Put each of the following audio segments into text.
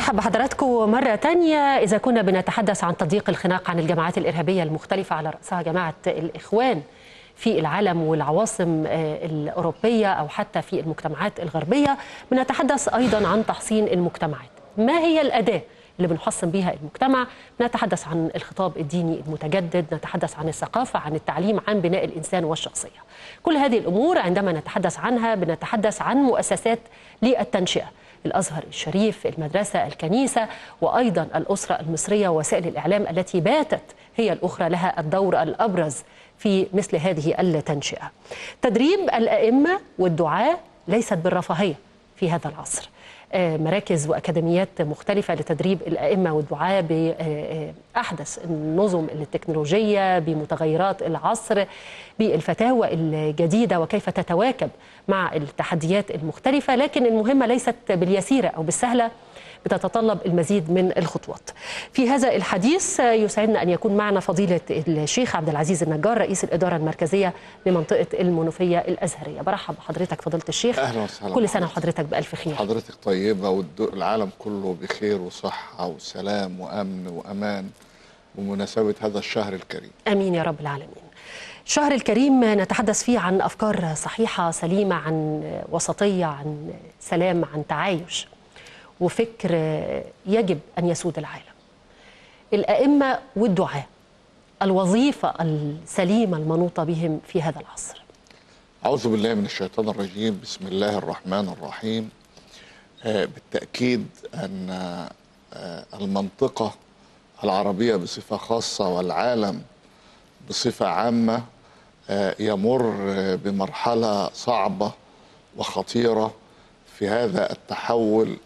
برحب بحضراتكم مرة تانية إذا كنا بنتحدث عن تضييق الخناق عن الجماعات الإرهابية المختلفة على رأسها جماعة الإخوان في العالم والعواصم الأوروبية أو حتى في المجتمعات الغربية بنتحدث أيضا عن تحصين المجتمعات ما هي الأداة اللي بنحصن بها المجتمع نتحدث عن الخطاب الديني المتجدد نتحدث عن الثقافة عن التعليم عن بناء الإنسان والشخصية كل هذه الأمور عندما نتحدث عنها بنتحدث عن مؤسسات للتنشئة الازهر الشريف، المدرسه، الكنيسه وايضا الاسره المصريه ووسائل الاعلام التي باتت هي الاخرى لها الدور الابرز في مثل هذه التنشئه. تدريب الائمه والدعاه ليست بالرفاهيه في هذا العصر. مراكز واكاديميات مختلفه لتدريب الائمه والدعاه باحدث النظم التكنولوجيه بمتغيرات العصر بالفتاوى الجديده وكيف تتواكب مع التحديات المختلفه لكن المهمه ليست باليسيره او بالسهله بتتطلب المزيد من الخطوات. في هذا الحديث يسعدنا ان يكون معنا فضيله الشيخ عبد العزيز النجار رئيس الاداره المركزيه لمنطقه المنوفيه الازهريه. برحب بحضرتك فضيله الشيخ. اهلا وسهلا كل سنه وحضرتك بالف خير. حضرتك طيبه والعالم كله بخير وصحه وسلام وامن وامان بمناسبه هذا الشهر الكريم. امين يا رب العالمين. الشهر الكريم نتحدث فيه عن افكار صحيحه سليمه عن وسطيه عن سلام عن تعايش. وفكر يجب ان يسود العالم. الائمه والدعاه الوظيفه السليمه المنوطه بهم في هذا العصر. أعوذ بالله من الشيطان الرجيم بسم الله الرحمن الرحيم بالتأكيد أن المنطقة العربية بصفة خاصة والعالم بصفة عامة يمر بمرحلة صعبة وخطيرة في هذا التحول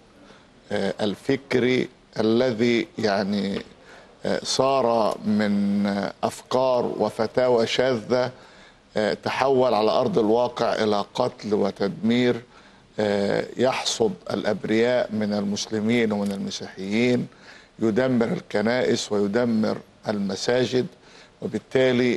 الفكري الذي يعني صار من افكار وفتاوى شاذه تحول على ارض الواقع الى قتل وتدمير يحصد الابرياء من المسلمين ومن المسيحيين يدمر الكنائس ويدمر المساجد وبالتالي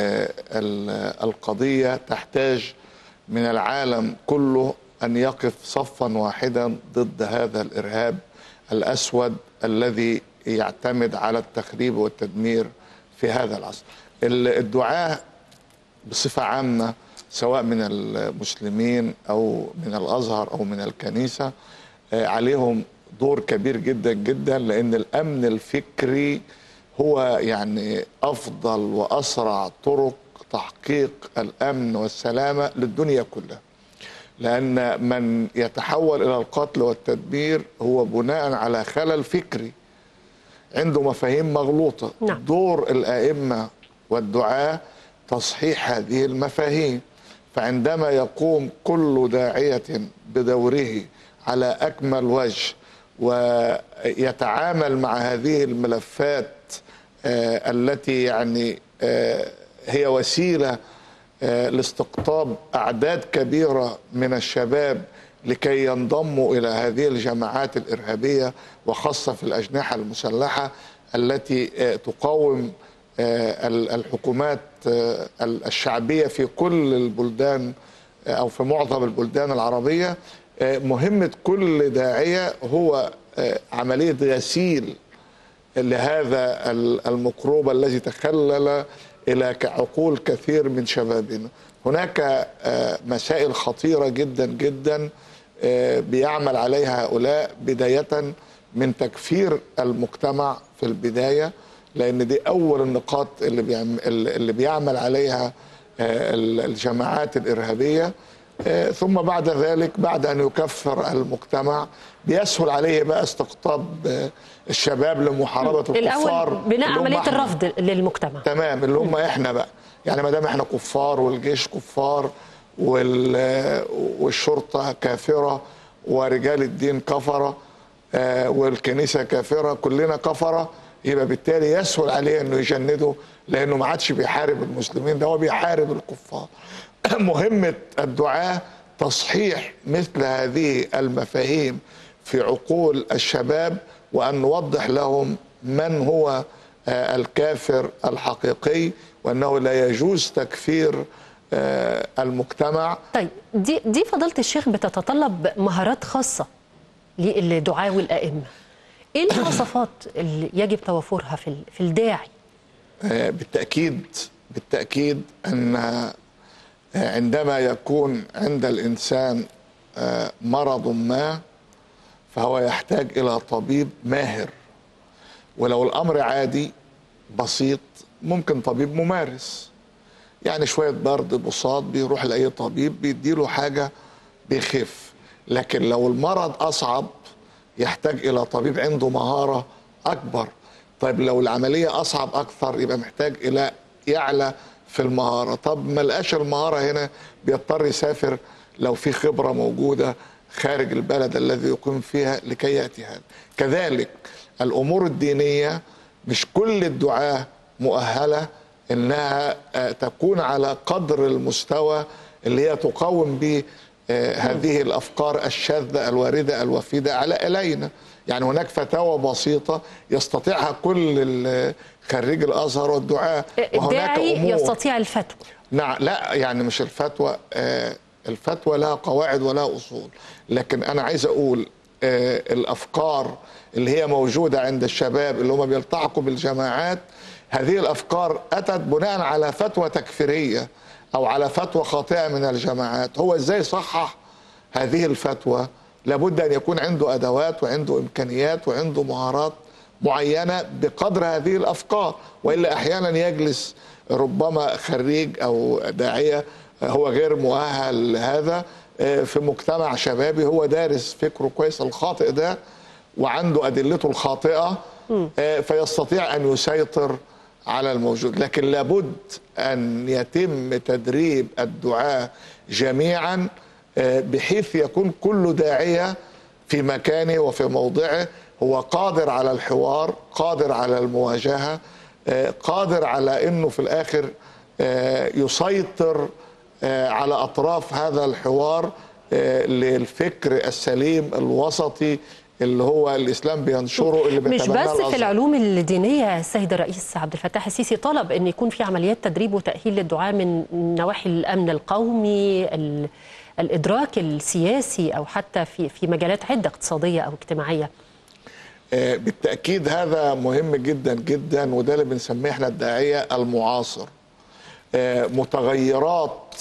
القضيه تحتاج من العالم كله ان يقف صفا واحدا ضد هذا الارهاب الاسود الذي يعتمد على التخريب والتدمير في هذا العصر. الدعاة بصفه عامه سواء من المسلمين او من الازهر او من الكنيسه عليهم دور كبير جدا جدا لان الامن الفكري هو يعني افضل واسرع طرق تحقيق الامن والسلامه للدنيا كلها. لأن من يتحول إلى القتل والتدمير هو بناء على خلل فكري عنده مفاهيم مغلوطة نعم. دور الآئمة والدعاة تصحيح هذه المفاهيم فعندما يقوم كل داعية بدوره على أكمل وجه ويتعامل مع هذه الملفات آه التي يعني آه هي وسيله لاستقطاب اعداد كبيره من الشباب لكي ينضموا الى هذه الجماعات الارهابيه وخاصه في الاجنحه المسلحه التي تقاوم الحكومات الشعبيه في كل البلدان او في معظم البلدان العربيه مهمه كل داعيه هو عمليه غسيل لهذا الميكروب الذي تخلل الى عقول كثير من شبابنا هناك مسائل خطيره جدا جدا بيعمل عليها هؤلاء بدايه من تكفير المجتمع في البدايه لان دي اول النقاط اللي بيعمل اللي بيعمل عليها الجماعات الارهابيه ثم بعد ذلك بعد ان يكفر المجتمع بيسهل عليه بقى استقطاب الشباب لمحاربه الكفار الاول بناء عمليه الرفض للمجتمع تمام اللي هم احنا بقى يعني ما دام احنا كفار والجيش كفار وال والشرطه كافره ورجال الدين كفره والكنيسه كافره كلنا كفره يبقى بالتالي يسهل عليه انه يجنده لانه ما عادش بيحارب المسلمين ده هو بيحارب الكفار مهمه الدعاه تصحيح مثل هذه المفاهيم في عقول الشباب وان نوضح لهم من هو الكافر الحقيقي وانه لا يجوز تكفير المجتمع طيب دي دي فضيله الشيخ بتتطلب مهارات خاصه للدعاة والائمه ايه المواصفات اللي يجب توفرها في ال- في الداعي آه، بالتأكيد بالتأكيد أن آه، عندما يكون عند الإنسان آه، مرض ما فهو يحتاج إلى طبيب ماهر ولو الأمر عادي بسيط ممكن طبيب ممارس يعني شوية برد بصاد بيروح لأي طبيب بيديله حاجة بيخف لكن لو المرض أصعب يحتاج إلى طبيب عنده مهارة أكبر طيب لو العملية أصعب أكثر يبقى محتاج إلى يعلى في المهارة طب ما لقاش المهارة هنا بيضطر يسافر لو في خبرة موجودة خارج البلد الذي يقيم فيها لكي يأتي هذا كذلك الأمور الدينية مش كل الدعاة مؤهلة انها آه، تكون على قدر المستوى اللي هي تقاوم به آه، هذه الافكار الشاذه الوارده الوفيده على الينا يعني هناك فتاوى بسيطه يستطيعها كل ال- خريج الازهر والدعاء الداعي أمور- يستطيع الفتوى نعم لا يعني مش الفتوى آه، الفتوى لها قواعد ولها اصول لكن انا عايز اقول آه، الافكار اللي هي موجوده عند الشباب اللي هم بيلتحقوا بالجماعات هذه الافكار اتت بناء على فتوى تكفيريه او على فتوى خاطئه من الجماعات هو ازاي صحح هذه الفتوى لابد ان يكون عنده ادوات وعنده امكانيات وعنده مهارات معينه بقدر هذه الافكار والا احيانا يجلس ربما خريج او داعيه هو غير مؤهل لهذا في مجتمع شبابي هو دارس فكره كويس الخاطئ ده وعنده ادلته الخاطئه فيستطيع ان يسيطر على الموجود لكن لابد ان يتم تدريب الدعاه جميعا بحيث يكون كل داعيه في مكانه وفي موضعه هو قادر على الحوار قادر على المواجهه قادر على انه في الاخر يسيطر على اطراف هذا الحوار للفكر السليم الوسطي اللي هو الاسلام بينشره اللي مش بس في العلوم الدينيه السيد الرئيس عبد الفتاح السيسي طلب ان يكون في عمليات تدريب وتاهيل للدعاه من نواحي الامن القومي الادراك السياسي او حتى في في مجالات عده اقتصاديه او اجتماعيه بالتاكيد هذا مهم جدا جدا وده اللي بنسميه احنا الداعيه المعاصر متغيرات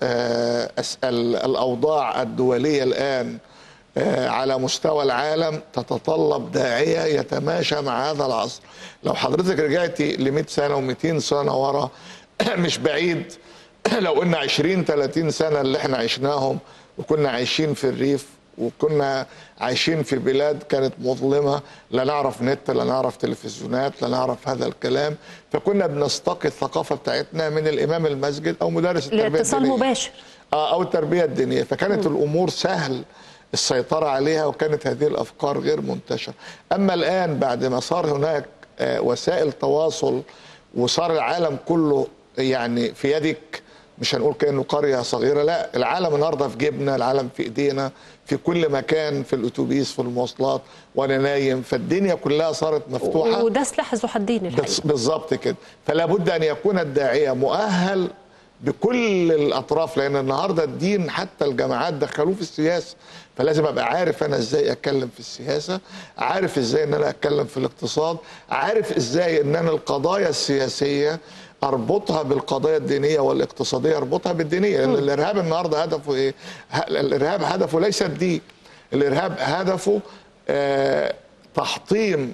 الاوضاع الدوليه الان على مستوى العالم تتطلب داعيه يتماشى مع هذا العصر لو حضرتك رجعتي ل 100 سنه و200 سنه ورا مش بعيد لو قلنا 20 30 سنه اللي احنا عشناهم وكنا عايشين في الريف وكنا عايشين في بلاد كانت مظلمة لا نعرف نت لا نعرف تلفزيونات لا نعرف هذا الكلام فكنا بنستقي الثقافة بتاعتنا من الإمام المسجد أو مدرس التربية الاتصال مباشر أو التربية الدينية فكانت م. الأمور سهل السيطرة عليها وكانت هذه الأفكار غير منتشرة أما الآن بعد ما صار هناك وسائل تواصل وصار العالم كله يعني في يدك مش هنقول كانه قريه صغيره لا العالم النهارده في جيبنا العالم في ايدينا في كل مكان في الاتوبيس في المواصلات وانا نايم فالدنيا كلها صارت مفتوحه وده سلاح ذو حدين الحقيقه بالظبط كده فلا بد ان يكون الداعيه مؤهل بكل الاطراف لان النهارده الدين حتى الجامعات دخلوه في السياسه فلازم ابقى عارف انا ازاي اتكلم في السياسه عارف ازاي ان انا اتكلم في الاقتصاد عارف ازاي ان انا القضايا السياسيه اربطها بالقضايا الدينيه والاقتصاديه اربطها بالدينيه لان الارهاب النهارده هدفه ايه الارهاب هدفه ليس الدين الارهاب هدفه آه تحطيم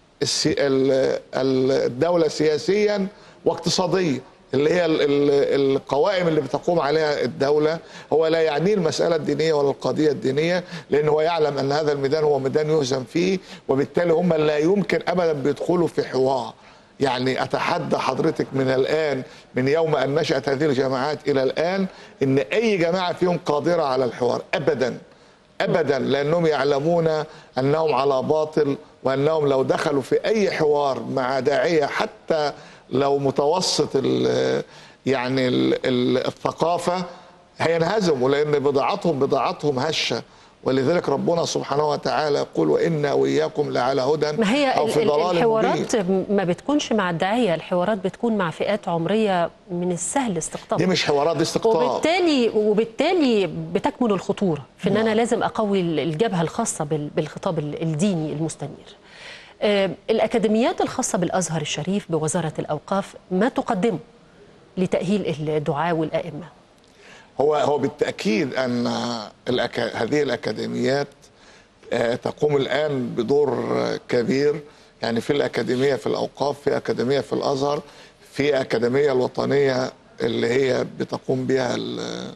الدوله سياسيا واقتصاديا اللي هي القوائم اللي بتقوم عليها الدولة هو لا يعنيه المسألة الدينية ولا القضية الدينية لأن هو يعلم أن هذا الميدان هو ميدان يهزم فيه وبالتالي هم لا يمكن أبدا بيدخلوا في حوار يعني أتحدى حضرتك من الآن من يوم أن نشأت هذه الجماعات إلى الآن أن أي جماعة فيهم قادرة على الحوار أبدا أبدا لأنهم يعلمون أنهم على باطل وأنهم لو دخلوا في أي حوار مع داعية حتى لو متوسط ال يعني ال الثقافة هينهزموا لأن بضاعتهم بضاعتهم هشة ولذلك ربنا سبحانه وتعالى يقول وإنا وإياكم لعلى هدى ما هي أو في ضلال الحوارات مبين. ما بتكونش مع الداعية الحوارات بتكون مع فئات عمرية من السهل استقطابها دي مش حوارات دي استقطاب وبالتالي وبالتالي بتكمن الخطورة في أن أنا لازم أقوي الجبهة الخاصة بالخطاب الديني المستنير آه، الأكاديميات الخاصة بالأزهر الشريف بوزارة الأوقاف ما تقدمه لتأهيل الدعاة والأئمة هو هو بالتاكيد ان الأك... هذه الاكاديميات آه، تقوم الان بدور آه، كبير يعني في الاكاديميه في الاوقاف في اكاديميه في الازهر في اكاديميه الوطنيه اللي هي بتقوم بها ال-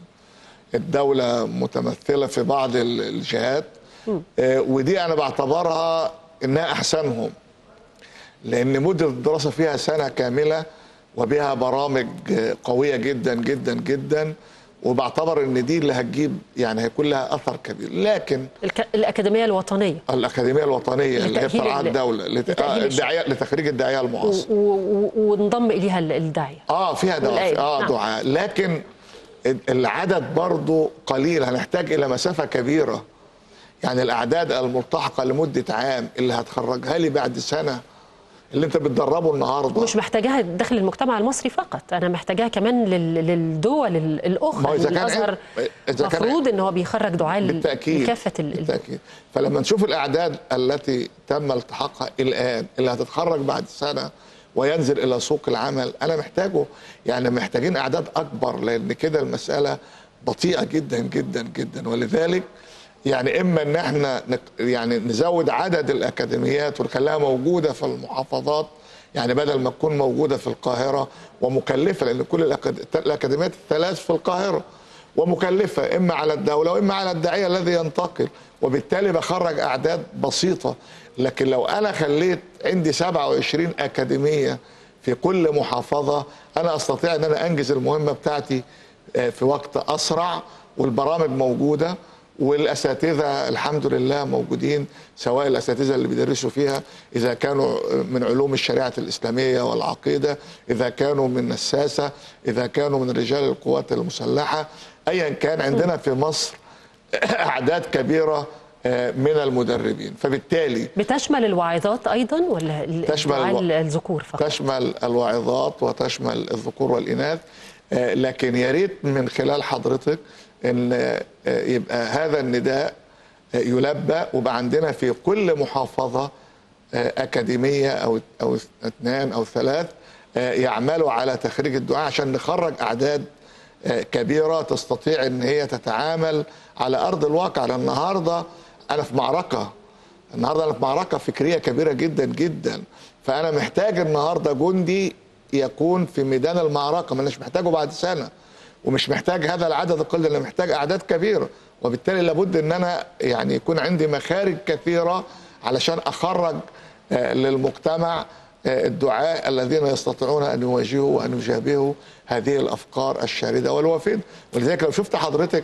الدوله متمثله في بعض ال- الجهات آه، ودي انا بعتبرها انها احسنهم لان مده الدراسه فيها سنه كامله وبها برامج قويه جدا جدا جدا وبعتبر ان دي اللي هتجيب يعني هيكون لها اثر كبير لكن الك- الأكاديمية الوطنية الاكاديميه الوطنيه اللي هي لتأهيل بتاعت ال- الدوله لت... لتأهيل آه، الشعب. الداعيه لتخريج الداعيه و- المعاصر و- و- وانضم إليها ال- الداعية اه فيها دعاء والآية. اه نعم. دعاء لكن العدد برضو قليل هنحتاج الى مسافه كبيره يعني الاعداد الملتحقه لمده عام اللي هتخرجها لي بعد سنه اللي انت بتدربه النهارده مش محتاجاها داخل المجتمع المصري فقط أنا محتاجاها كمان لل- للدول ال- ما هو الأخرى إذا إن كان الأزهر إذا كان- المفروض إن هو بيخرج دعاة ل- بالتاكيد لكافة ال- ال- بالتاكيد فلما نشوف الاعداد التي تم التحاقها الان اللي هتتخرج بعد سنه وينزل الى سوق العمل انا محتاجه يعني محتاجين اعداد اكبر لان كده المساله بطيئه جدا جدا جدا ولذلك يعني اما ان احنا نك- يعني نزود عدد الاكاديميات ونخليها موجوده في المحافظات يعني بدل ما تكون موجوده في القاهره ومكلفه لان كل الأكاد- الاكاديميات الثلاث في القاهره ومكلفه اما على الدوله واما على الداعيه الذي ينتقل وبالتالي بخرج اعداد بسيطه لكن لو انا خليت عندي 27 اكاديميه في كل محافظه انا استطيع ان انا انجز المهمه بتاعتي آه، في وقت اسرع والبرامج موجوده والاساتذه الحمد لله موجودين سواء الاساتذه اللي بيدرسوا فيها اذا كانوا من علوم الشريعه الاسلاميه والعقيده اذا كانوا من الساسه اذا كانوا من رجال القوات المسلحه ايا كان عندنا في مصر اعداد كبيره آه، من المدربين فبالتالي بتشمل الواعظات أيضا ولا ال- تشمل الدعاة الوا- الذكور فقط تشمل الواعظات وتشمل الذكور والإناث آه، لكن يا ريت من خلال حضرتك ان آه، يبقى هذا النداء آه، يلبى وبقى عندنا في كل محافظة آه، أكاديمية أو أو اثنان أو ثلاث آه، يعملوا على تخريج الدعاء عشان نخرج أعداد آه، كبيرة تستطيع ان هي تتعامل على أرض الواقع لأن النهاردة أنا في معركة النهارده انا في معركه فكريه كبيره جدا جدا فانا محتاج النهارده جندي يكون في ميدان المعركه ما مش محتاجه بعد سنه ومش محتاج هذا العدد القليل انا محتاج اعداد كبيره وبالتالي لابد ان انا يعني يكون عندي مخارج كثيره علشان اخرج آه، للمجتمع آه، الدعاء الذين يستطيعون ان يواجهوا وان يجابهوا هذه الافكار الشارده والوافده ولذلك لو شفت حضرتك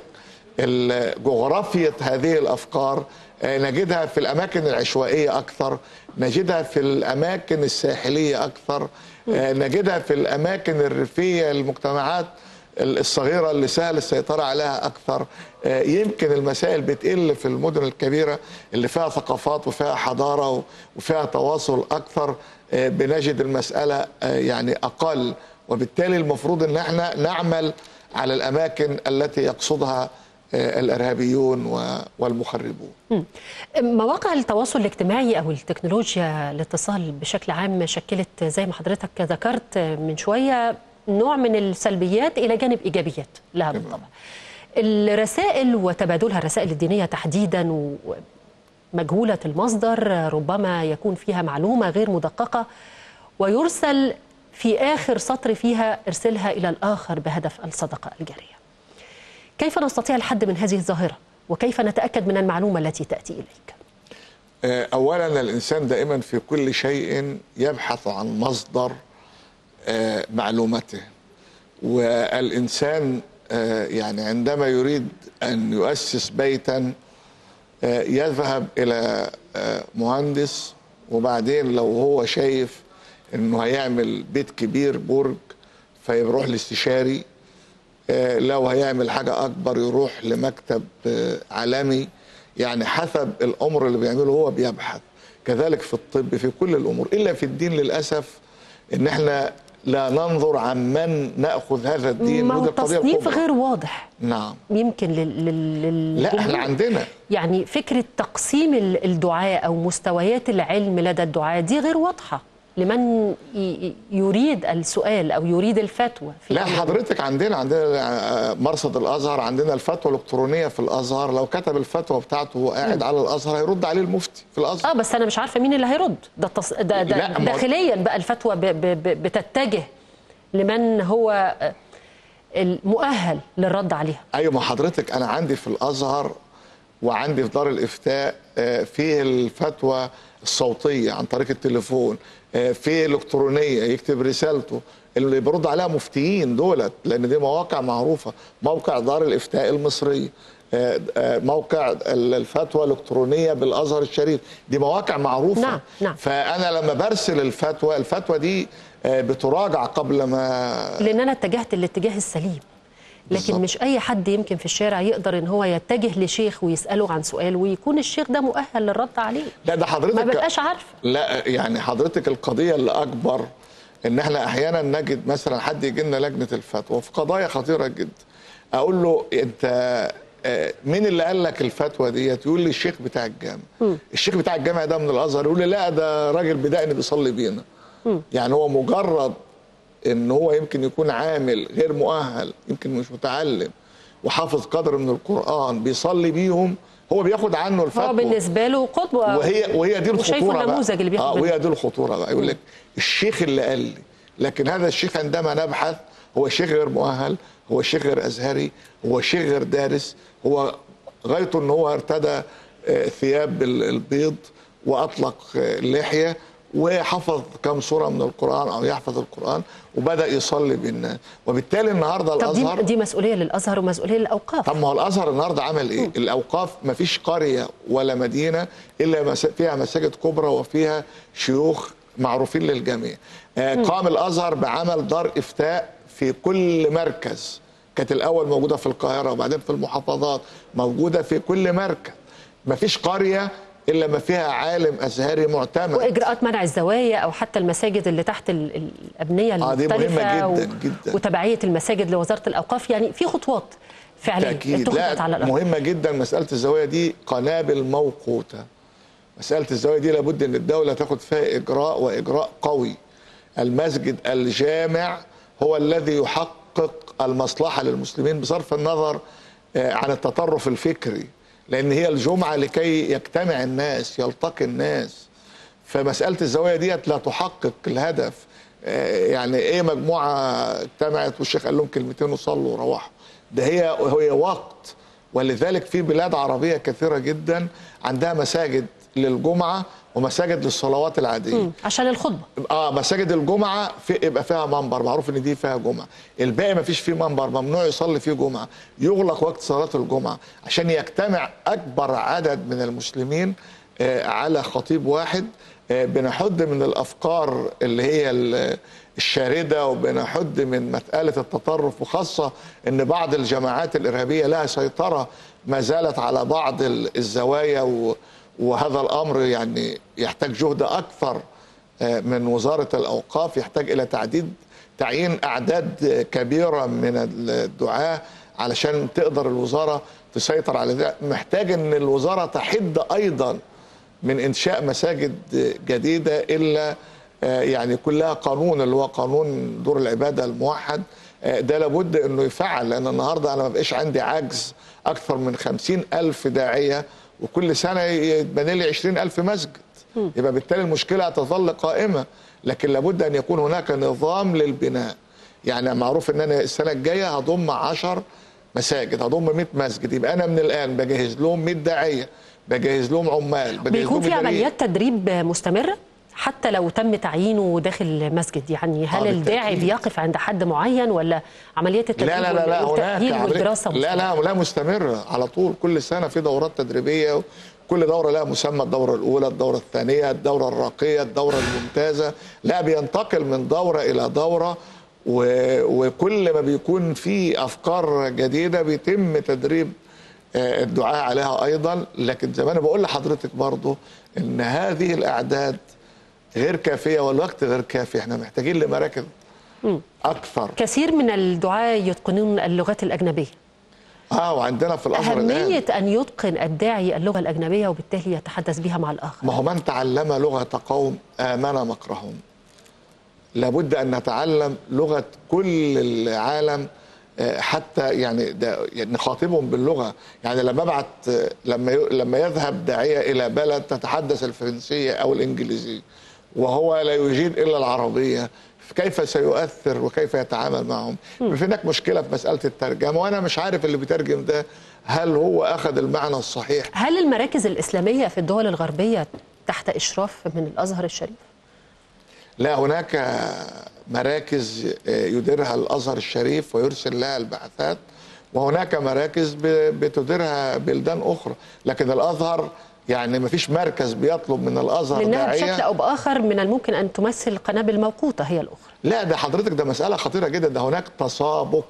ال- جغرافية هذه الأفكار آه، نجدها في الأماكن العشوائية أكثر نجدها في الأماكن الساحلية أكثر آه، نجدها في الأماكن الريفية المجتمعات الصغيرة اللي سهل السيطرة عليها أكثر آه، يمكن المسائل بتقل في المدن الكبيرة اللي فيها ثقافات وفيها حضارة وفيها تواصل أكثر آه، بنجد المسألة آه، يعني أقل وبالتالي المفروض ان احنا نعمل على الاماكن التي يقصدها آه، الارهابيون و- والمخربون مواقع التواصل الاجتماعي او التكنولوجيا الاتصال بشكل عام شكلت زي ما حضرتك ذكرت من شويه نوع من السلبيات الى جانب ايجابيات لها بالطبع. الرسائل وتبادلها الرسائل الدينيه تحديدا ومجهوله المصدر ربما يكون فيها معلومه غير مدققه ويرسل في اخر سطر فيها ارسلها الى الاخر بهدف الصدقه الجاريه. كيف نستطيع الحد من هذه الظاهره؟ وكيف نتاكد من المعلومه التي تاتي اليك؟ آه، اولا الانسان دائما في كل شيء يبحث عن مصدر آه، معلوماته والانسان آه، يعني عندما يريد ان يؤسس بيتا آه، يذهب الى آه، مهندس وبعدين لو هو شايف انه هيعمل بيت كبير برج فيروح لاستشاري آه، لو هيعمل حاجة أكبر يروح لمكتب آه، عالمي يعني حسب الأمر اللي بيعمله هو بيبحث كذلك في الطب في كل الأمور إلا في الدين للأسف إن إحنا لا ننظر عمن ناخذ هذا الدين ما هو ودي القضية التصنيف الكبرى. غير واضح نعم يمكن لل... لل... لل... لا احنا للجمهور. عندنا يعني فكرة تقسيم ال- الدعاء أو مستويات العلم لدى الدعاء دي غير واضحة لمن ي- ي- يريد السؤال أو يريد الفتوى في لا أمر حضرتك عندنا عندنا آه، مرصد الازهر عندنا الفتوى الالكترونيه في الازهر لو كتب الفتوى بتاعته وهو قاعد على الازهر هيرد عليه المفتي في الازهر اه بس انا مش عارفه مين اللي هيرد ده, التص... ده, ده لا، ما هو- داخليا بقى الفتوى ب... ب... ب... بتتجه لمن هو آه، المؤهل للرد عليها ايوه ما حضرتك انا عندي في الازهر وعندي في دار الافتاء آه، فيه الفتوى الصوتيه عن طريق التليفون آه، فيه الكترونيه يكتب رسالته اللي بيرد عليها مفتيين دولت لان دي مواقع معروفه موقع دار الافتاء المصريه آه، آه، موقع ال- الفتوى الالكترونيه بالازهر الشريف دي مواقع معروفه نعم، نعم. فانا لما برسل الفتوى الفتوى دي آه، بتراجع قبل ما لان انا اتجهت الاتجاه السليم لكن بالظبط. مش اي حد يمكن في الشارع يقدر ان هو يتجه لشيخ ويساله عن سؤال ويكون الشيخ ده مؤهل للرد عليه لا ده حضرتك ما ببقاش عارفه لا يعني حضرتك القضية اللي أكبر إن إحنا أحيانا نجد مثلا حد يجي لنا لجنة الفتوى في قضايا خطيرة جدا أقول له أنت آه، مين اللي قال لك الفتوى ديت يقول لي الشيخ بتاع الجامع الشيخ بتاع الجامع ده من الازهر يقول لي لا ده راجل بدقني بيصلي بينا يعني هو مجرد ان هو يمكن يكون عامل غير مؤهل يمكن مش متعلم وحافظ قدر من القران بيصلي بيهم هو بياخد عنه الفتوى هو بالنسبه له قدوه وهي وهي دي وشايفه الخطوره بقى. النموذج اللي بياخد اه منه. وهي دي الخطوره بقى يقول لك الشيخ اللي قال لي لكن هذا الشيخ عندما نبحث هو شيخ غير مؤهل هو شيخ غير ازهري هو شيخ غير دارس هو غايته ان هو ارتدى آه، ثياب ال- البيض واطلق آه، اللحيه وحفظ كم سوره من القران او يحفظ القران وبدا يصلي بالناس وبالتالي النهارده طب الازهر دي, دي مسؤوليه للازهر ومسؤوليه للاوقاف طب ما هو الازهر النهارده عمل ايه؟ الاوقاف ما فيش قريه ولا مدينه الا مس- فيها مساجد كبرى وفيها شيوخ معروفين للجميع. آه قام الازهر بعمل دار افتاء في كل مركز. كانت الاول موجوده في القاهره وبعدين في المحافظات موجوده في كل مركز. ما فيش قريه الا ما فيها عالم ازهري معتمد. واجراءات منع الزوايا او حتى المساجد اللي تحت ال- ال- الابنيه آه، دي مهمة المختلفه جداً، جداً. وتبعيه المساجد لوزاره الاوقاف يعني في خطوات فعليا تأكيد اتخذت على لا الارض مهمة جدا مسألة الزوايا دي قنابل موقوتة مسألة الزوايا دي لابد أن الدولة تاخد فيها إجراء وإجراء قوي المسجد الجامع هو الذي يحقق المصلحة للمسلمين بصرف النظر آه، عن التطرف الفكري لأن هي الجمعة لكي يجتمع الناس يلتقي الناس فمسألة الزوايا ديت لا تحقق الهدف آه، يعني ايه مجموعة اجتمعت والشيخ قال لهم كلمتين وصلوا وروحوا ده هي هي وقت ولذلك في بلاد عربية كثيرة جدا عندها مساجد للجمعة ومساجد للصلوات العادية مم، عشان الخطبه اه مساجد الجمعه في يبقى فيها منبر معروف ان دي فيها جمعه الباقي ما فيش فيه منبر ممنوع يصلي فيه جمعه يغلق وقت صلاه الجمعه عشان يجتمع اكبر عدد من المسلمين آه على خطيب واحد آه بنحد من الافكار اللي هي ال- الشارده وبنحد من مساله التطرف وخاصه ان بعض الجماعات الارهابيه لها سيطره ما زالت على بعض ال- الزوايا و- وهذا الامر يعني يحتاج جهد اكثر من وزارة الأوقاف يحتاج إلى تعديد تعيين أعداد كبيرة من الدعاة علشان تقدر الوزارة تسيطر على ده محتاج أن الوزارة تحد أيضا من إنشاء مساجد جديدة إلا آه، يعني كلها قانون اللي هو قانون دور العبادة الموحد آه، ده لابد أنه يفعل لأن النهاردة أنا ما بقاش عندي عجز أكثر من خمسين ألف داعية وكل سنة يتبني لي عشرين ألف مسجد يبقى بالتالي المشكله هتظل قائمه لكن لابد ان يكون هناك نظام للبناء يعني معروف ان انا السنه الجايه هضم 10 مساجد هضم 100 مسجد يبقى انا من الان بجهز لهم 100 داعيه بجهز لهم عمال بجهز بيكون لهم في إداريين. عمليات تدريب مستمره حتى لو تم تعيينه داخل مسجد يعني هل آه، الداعي بالتأكيد. بيقف عند حد معين ولا عمليات التدريب لا لا لا لا هناك والتأهيل عملية- والدراسه لا لا لا مستمرة على طول كل سنة في دورات تدريبية كل دورة لها مسمى الدورة الأولى الدورة الثانية الدورة الراقية الدورة الممتازة لا بينتقل من دورة إلى دورة و... وكل ما بيكون في أفكار جديدة بيتم تدريب آه، الدعاء عليها أيضا لكن زي ما أنا بقول لحضرتك برضو إن هذه الأعداد غير كافية والوقت غير كافي احنا محتاجين لمراكز اكثر كثير من الدعاة يتقنون اللغات الأجنبية اه وعندنا في الازهر الان أهمية أن يتقن الداعي اللغة الأجنبية وبالتالي يتحدث بها مع الآخر ما هو من تعلم لغه قوم امن مكرهم لابد ان نتعلم لغه كل العالم آه، حتى يعني ده يعني نخاطبهم باللغه يعني لما ابعت آه، لما ي- لما يذهب داعيه الى بلد تتحدث الفرنسيه او الانجليزيه وهو لا يجيد الا العربيه كيف سيؤثر وكيف يتعامل معهم في هناك مشكله في مساله الترجمه وانا مش عارف اللي بيترجم ده هل هو اخذ المعنى الصحيح هل المراكز الإسلامية في الدول الغربية تحت إشراف من الأزهر الشريف؟ لا هناك مراكز يديرها الازهر الشريف ويرسل لها البعثات وهناك مراكز ب- بتديرها بلدان اخرى لكن الازهر يعني ما فيش مركز بيطلب من الازهر لأنها داعيه بشكل أو بآخر من الممكن أن تمثل قنابل موقوتة هي الأخرى لا ده حضرتك ده مسألة خطيرة جدا ده هناك تسابق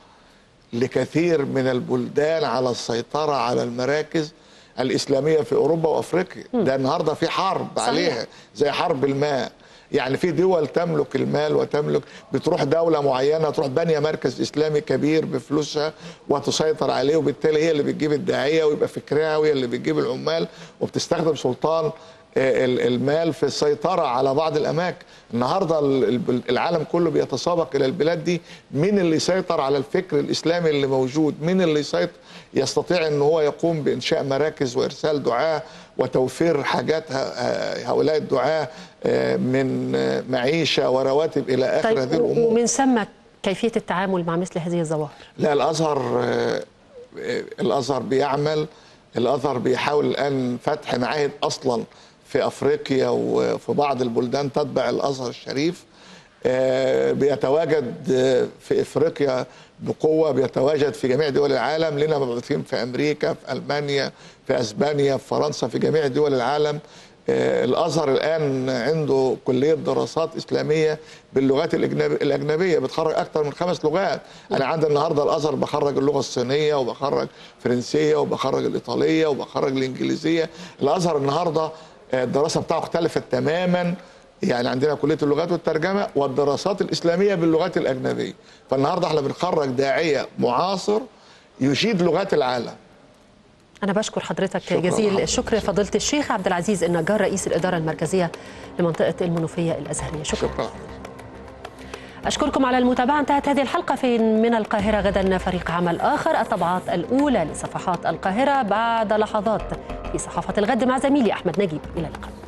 لكثير من البلدان على السيطرة على المراكز الإسلامية في أوروبا وأفريقيا ده النهاردة في حرب صحيح. عليها زي حرب الماء يعني في دول تملك المال وتملك بتروح دولة معينة تروح بانية مركز إسلامي كبير بفلوسها وتسيطر عليه وبالتالي هي اللي بتجيب الداعية ويبقى فكرها وهي اللي بتجيب العمال وبتستخدم سلطان آه، ال- المال في السيطرة على بعض الأماكن النهاردة ال- ال- العالم كله بيتسابق إلى البلاد دي مين اللي يسيطر على الفكر الإسلامي اللي موجود مين اللي يسيطر يستطيع أن هو يقوم بإنشاء مراكز وإرسال دعاة وتوفير حاجات ه- ه- هؤلاء الدعاة آه، من آه، معيشة ورواتب إلى آخر طيب هذه و- الأمور ومن ثم كيفية التعامل مع مثل هذه الظواهر لا الازهر آه، آه، الازهر بيعمل الازهر بيحاول الان فتح معاهد اصلا في افريقيا وفي بعض البلدان تتبع الازهر الشريف آه، بيتواجد آه، في افريقيا بقوه بيتواجد في جميع دول العالم لنا مبعوثين في امريكا في المانيا في اسبانيا في فرنسا في جميع دول العالم آه، الازهر الان عنده كليه دراسات اسلاميه باللغات الأجنب- الاجنبيه بتخرج اكثر من خمس لغات انا عندي النهارده الازهر بخرج اللغه الصينيه وبخرج فرنسيه وبخرج الايطاليه وبخرج الانجليزيه الازهر النهارده آه، الدراسه بتاعه اختلفت تماما يعني عندنا كليه اللغات والترجمه والدراسات الاسلاميه باللغات الاجنبيه فالنهارده احنا بنخرج داعيه معاصر يجيد لغات العالم أنا بشكر حضرتك شكراً جزيل حضرتك. الشكر فضيلة الشيخ عبد العزيز النجار رئيس الإدارة المركزية لمنطقة المنوفية الأزهرية شكرا شكرا أشكركم على المتابعة انتهت هذه الحلقة في من القاهرة غدا فريق عمل آخر الطبعات الأولى لصفحات القاهرة بعد لحظات في صحافة الغد مع زميلي أحمد نجيب إلى اللقاء